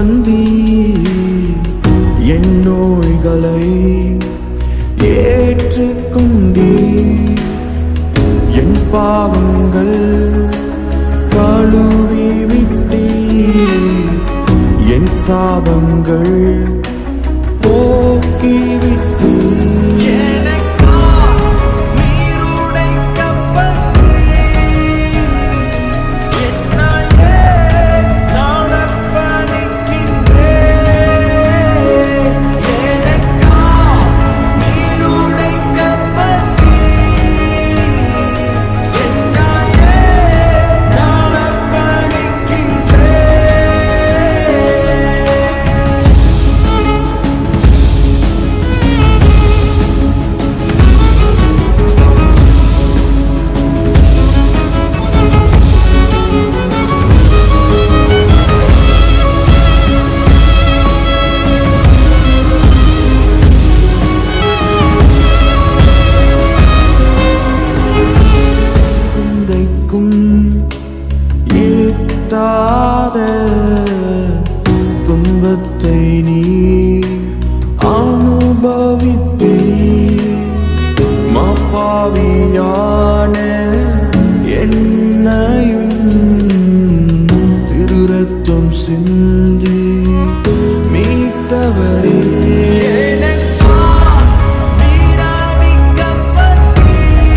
சுமந்தி என் நோய்களை ஏற்றுக்கொண்டீ என் பாவங்கள் கழுவி விட்டீ என் சாபங்கள் போக்கி விட்டீ எனக்கா நீருடைக்கப்பட்டீ என்னையே நான் அர்ப்பணிக்கின்றேன். எனக்கா நீருடைக்கப்பட்டீ. என்னையே நான் அர்ப்பணிக்கின்றேன். சிந்தைக்கும் எட்டாத துன்பத்தை நீ அனுபவித்தீ மாப்பாவியான என்னையும் திருரத்தம் சிந்தி மீட்டவரே எனக்கா நீராடிக்கப்பட்டீ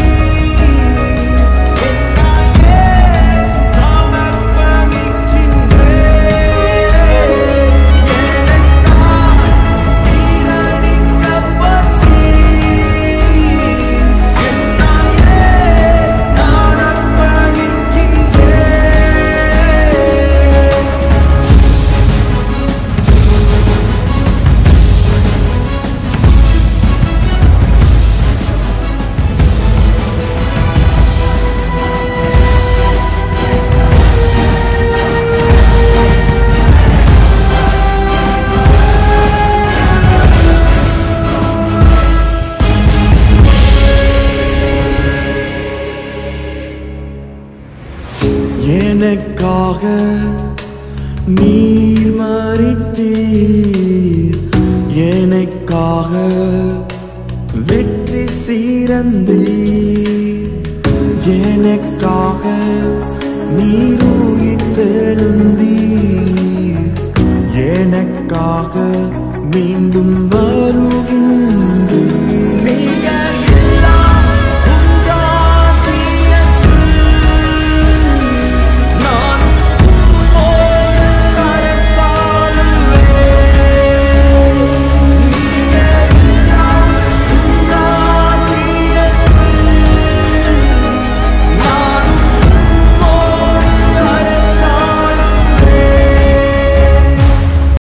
எனக்காக நீர் மறித்தீர் எனக்காக வெற்றி சீரந்தீர் எனக்காக நீர் உயிர்த்தெழுந்தீர் எனக்காக மீண்டும் வருகின்ற